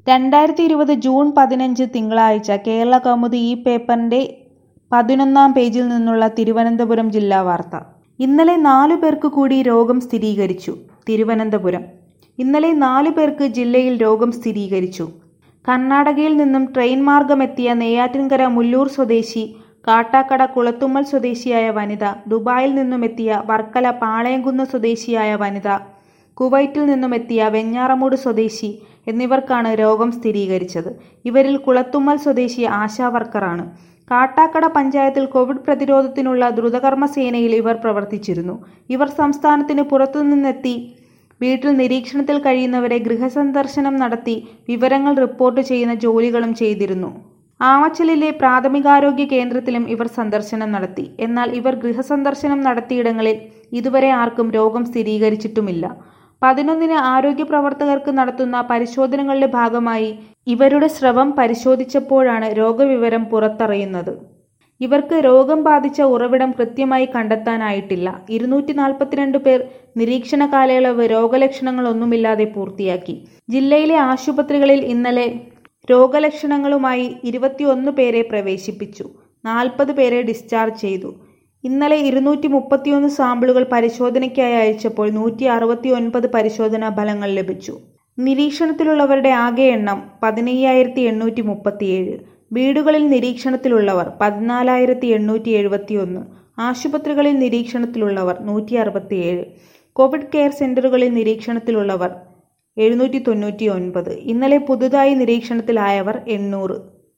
രണ്ടായിരത്തി ഇരുപത് ജൂൺ പതിനഞ്ച് തിങ്കളാഴ്ച കേരള കൗമുദി ഈ പേപ്പറിന്റെ പതിനൊന്നാം പേജിൽ നിന്നുള്ള തിരുവനന്തപുരം ജില്ലാ വാർത്ത ഇന്നലെ നാലു പേർക്ക് കൂടി രോഗം സ്ഥിരീകരിച്ചു തിരുവനന്തപുരം ഇന്നലെ നാലു പേർക്ക് ജില്ലയിൽ രോഗം സ്ഥിരീകരിച്ചു കർണാടകയിൽ നിന്നും ട്രെയിൻ മാർഗമെത്തിയ നെയ്യാറ്റിൻകര മുല്ലൂർ സ്വദേശി കാട്ടാക്കട കുളത്തുമ്മൽ സ്വദേശിയായ വനിത ദുബായിൽ നിന്നുമെത്തിയ വർക്കല പാളയംകുന്ന് സ്വദേശിയായ വനിത കുവൈറ്റിൽ നിന്നുമെത്തിയ വെഞ്ഞാറമൂട് സ്വദേശി എന്നിവർക്കാണ് രോഗം സ്ഥിരീകരിച്ചത് ഇവരിൽ കുളത്തുമ്മൽ സ്വദേശി ആശാവർക്കറാണ് കാട്ടാക്കട പഞ്ചായത്തിൽ കോവിഡ് പ്രതിരോധത്തിനുള്ള ദ്രുതകർമ്മ സേനയിൽ ഇവർ പ്രവർത്തിച്ചിരുന്നു ഇവർ സംസ്ഥാനത്തിന് പുറത്തുനിന്നെത്തി വീട്ടിൽ നിരീക്ഷണത്തിൽ കഴിയുന്നവരെ ഗൃഹസന്ദർശനം നടത്തി വിവരങ്ങൾ റിപ്പോർട്ട് ചെയ്യുന്ന ജോലികളും ചെയ്തിരുന്നു ആമച്ചലിലെ പ്രാഥമികാരോഗ്യ കേന്ദ്രത്തിലും ഇവർ സന്ദർശനം നടത്തി എന്നാൽ ഇവർ ഗൃഹസന്ദർശനം നടത്തിയിടങ്ങളിൽ ഇതുവരെ ആർക്കും രോഗം സ്ഥിരീകരിച്ചിട്ടുമില്ല പതിനൊന്നിന് ആരോഗ്യ പ്രവർത്തകർക്ക് നടത്തുന്ന പരിശോധനകളുടെ ഭാഗമായി ഇവരുടെ സ്രവം പരിശോധിച്ചപ്പോഴാണ് രോഗവിവരം പുറത്തറിയുന്നത് ഇവർക്ക് രോഗം ബാധിച്ച ഉറവിടം കൃത്യമായി കണ്ടെത്താനായിട്ടില്ല ഇരുന്നൂറ്റി നാൽപ്പത്തിരണ്ട് പേർ നിരീക്ഷണ കാലയളവ് രോഗലക്ഷണങ്ങളൊന്നുമില്ലാതെ പൂർത്തിയാക്കി ജില്ലയിലെ ആശുപത്രികളിൽ ഇന്നലെ രോഗലക്ഷണങ്ങളുമായി ഇരുപത്തിയൊന്ന് പേരെ പ്രവേശിപ്പിച്ചു നാൽപ്പത് പേരെ ഡിസ്ചാർജ് ചെയ്തു ഇന്നലെ ഇരുന്നൂറ്റി മുപ്പത്തിയൊന്ന് സാമ്പിളുകൾ പരിശോധനയ്ക്കായി അയച്ചപ്പോൾ നൂറ്റി അറുപത്തി ഒൻപത് പരിശോധനാ ഫലങ്ങൾ ലഭിച്ചു നിരീക്ഷണത്തിലുള്ളവരുടെ ആകെ എണ്ണം പതിനയ്യായിരത്തി എണ്ണൂറ്റി മുപ്പത്തിയേഴ് വീടുകളിൽ നിരീക്ഷണത്തിലുള്ളവർ പതിനാലായിരത്തി എണ്ണൂറ്റി എഴുപത്തിയൊന്ന് ആശുപത്രികളിൽ നിരീക്ഷണത്തിലുള്ളവർ നൂറ്റി അറുപത്തിയേഴ് കോവിഡ് കെയർ സെന്ററുകളിൽ നിരീക്ഷണത്തിലുള്ളവർ എഴുന്നൂറ്റി തൊണ്ണൂറ്റി ഒൻപത് ഇന്നലെ പുതുതായി നിരീക്ഷണത്തിലായവർ എണ്ണൂറ്